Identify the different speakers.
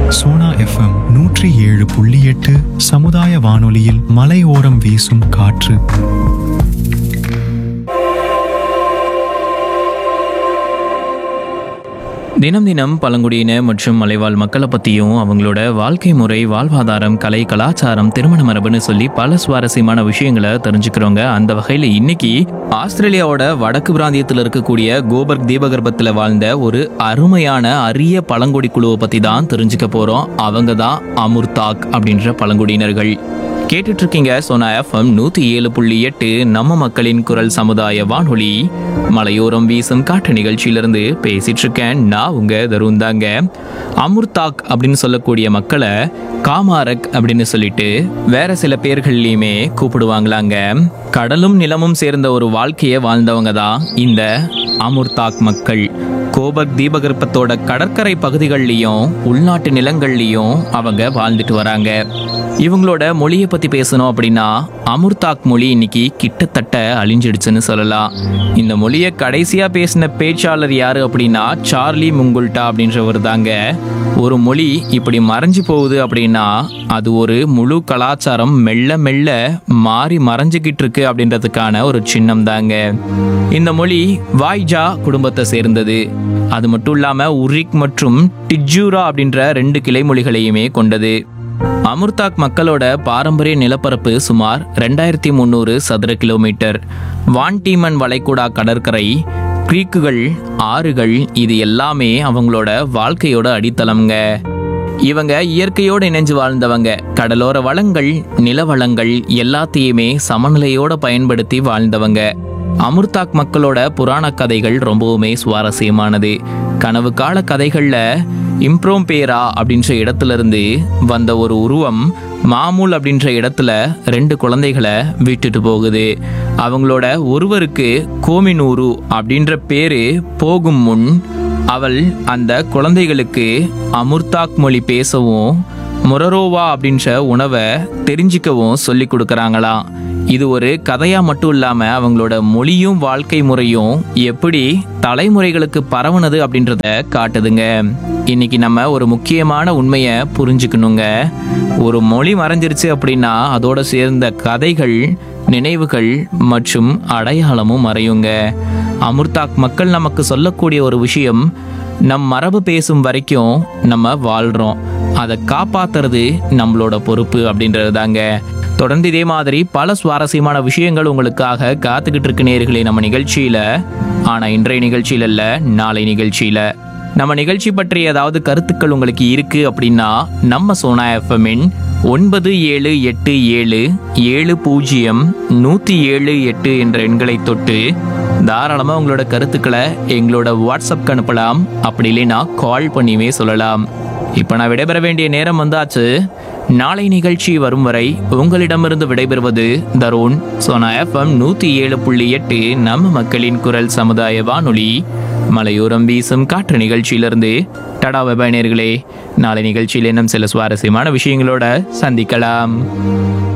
Speaker 1: Sona FM நூற்றி ஏழு புள்ளி எட்டு சமுதாய வானொலியில் மலையோரம் வீசும் காற்று
Speaker 2: தினம் தினம் பழங்குடியின மற்றும் மலைவாழ் மக்களை பற்றியும் அவங்களோட வாழ்க்கை முறை வாழ்வாதாரம் கலை கலாச்சாரம் திருமண மரபுன்னு சொல்லி பல சுவாரஸ்யமான விஷயங்களை தெரிஞ்சுக்கிறோங்க அந்த வகையில் இன்னைக்கு ஆஸ்திரேலியாவோட வடக்கு பிராந்தியத்தில் இருக்கக்கூடிய கோபர்க் தீபகற்பத்தில் வாழ்ந்த ஒரு அருமையான அரிய பழங்குடி குழுவை பற்றி தான் தெரிஞ்சுக்க போகிறோம் அவங்க தான் அமுர்தாக் அப்படின்ற பழங்குடியினர்கள் கேட்டுட்டு இருக்கீங்க சோனா எஃப்எம் நூத்தி ஏழு புள்ளி எட்டு நம்ம மக்களின் குரல் சமுதாய வானொலி மலையோரம் வீசும் காட்டு நிகழ்ச்சியிலிருந்து பேசிட்டு இருக்கேன் நான் உங்க தருண் தாங்க அமுர்தாக் அப்படின்னு சொல்லக்கூடிய மக்களை காமாரக் அப்படின்னு சொல்லிட்டு வேற சில பேர்கள்லையுமே கூப்பிடுவாங்களாங்க கடலும் நிலமும் சேர்ந்த ஒரு வாழ்க்கையை வாழ்ந்தவங்க தான் இந்த அமுர்தாக் மக்கள் கோபக் தீபகற்பத்தோட கடற்கரை பகுதிகள்லையும் உள்நாட்டு நிலங்கள்லையும் அவங்க வாழ்ந்துட்டு வராங்க இவங்களோட மொழியை பத்தி பேசணும் அப்படின்னா அமுர்தாக் மொழி இன்னைக்கு கிட்டத்தட்ட அழிஞ்சிடுச்சுன்னு சொல்லலாம் இந்த மொழியை கடைசியா பேசின பேச்சாளர் யாரு அப்படின்னா சார்லி முங்குல்டா அப்படின்றவர் தாங்க ஒரு மொழி இப்படி மறைஞ்சு போகுது அப்படின்னா அது ஒரு முழு கலாச்சாரம் மெல்ல மெல்ல மாறி மறைஞ்சுக்கிட்டு இருக்கு அப்படின்றதுக்கான ஒரு சின்னம் தாங்க இந்த மொழி வாய்ஜா குடும்பத்தை சேர்ந்தது அது மட்டும் இல்லாம உரிக் மற்றும் டிஜூரா அப்படின்ற ரெண்டு கிளை மொழிகளையுமே கொண்டது அமுர்தாக் மக்களோட பாரம்பரிய நிலப்பரப்பு சுமார் ரெண்டாயிரத்தி முந்நூறு சதுர கிலோமீட்டர் வான்டீமன் வளைகுடா கடற்கரை கிரீக்குகள் ஆறுகள் இது எல்லாமே அவங்களோட வாழ்க்கையோட அடித்தளம்ங்க இவங்க இயற்கையோடு இணைஞ்சு வாழ்ந்தவங்க கடலோர வளங்கள் நில வளங்கள் எல்லாத்தையுமே சமநிலையோட பயன்படுத்தி வாழ்ந்தவங்க அமுர்தாக் மக்களோட புராண கதைகள் ரொம்பவுமே சுவாரஸ்யமானது கனவு கால கதைகள்ல இம்ப்ரோம்பேரா அப்படின்ற இடத்துல இருந்து வந்த ஒரு உருவம் மாமூல் அப்படின்ற இடத்துல ரெண்டு குழந்தைகளை விட்டுட்டு போகுது அவங்களோட ஒருவருக்கு கோமினூரு அப்படின்ற பேரு போகும் முன் அவள் அந்த குழந்தைகளுக்கு அமுர்தாக் மொழி பேசவும் மொரரோவா அப்படின்ற உணவை தெரிஞ்சுக்கவும் சொல்லி கொடுக்குறாங்களாம் இது ஒரு கதையா மட்டும் இல்லாம அவங்களோட மொழியும் வாழ்க்கை முறையும் எப்படி தலைமுறைகளுக்கு பரவுனது அப்படின்றத காட்டுதுங்க இன்னைக்கு நம்ம ஒரு முக்கியமான உண்மையை புரிஞ்சுக்கணுங்க ஒரு மொழி மறைஞ்சிருச்சு அப்படின்னா அதோட சேர்ந்த கதைகள் நினைவுகள் மற்றும் அடையாளமும் மறையுங்க அமுர்தாக் மக்கள் நமக்கு சொல்லக்கூடிய ஒரு விஷயம் நம் மரபு பேசும் வரைக்கும் நம்ம வாழ்றோம் அதை காப்பாத்துறது நம்மளோட பொறுப்பு அப்படின்றது தாங்க தொடர்ந்து இதே மாதிரி பல சுவாரஸ்யமான விஷயங்கள் உங்களுக்காக காத்துக்கிட்டு இருக்கு நேர்களே நம்ம நிகழ்ச்சியில ஆனா இன்றைய நிகழ்ச்சியில இல்ல நாளை நிகழ்ச்சியில நம்ம நிகழ்ச்சி பற்றி ஏதாவது கருத்துக்கள் உங்களுக்கு இருக்கு அப்படின்னா நம்ம சோனா எஃப்எம்மின் ஒன்பது ஏழு எட்டு ஏழு ஏழு பூஜ்ஜியம் நூற்றி ஏழு எட்டு என்ற எண்களை தொட்டு தாராளமாக உங்களோட கருத்துக்களை எங்களோட வாட்ஸ்அப்க்கு அனுப்பலாம் அப்படி இல்லைன்னா கால் பண்ணியுமே சொல்லலாம் இப்போ நான் விடைபெற வேண்டிய நேரம் வந்தாச்சு நாளை நிகழ்ச்சி வரும் வரை உங்களிடமிருந்து விடைபெறுவது தருண் சோனா எஃப்எம் நூற்றி ஏழு புள்ளி எட்டு நம்ம மக்களின் குரல் சமுதாய வானொலி மலையோரம் வீசும் காற்று நிகழ்ச்சியிலிருந்து டடா வெபாய் நேர்களே நாளை நிகழ்ச்சியில் இன்னும் சில சுவாரஸ்யமான விஷயங்களோட சந்திக்கலாம்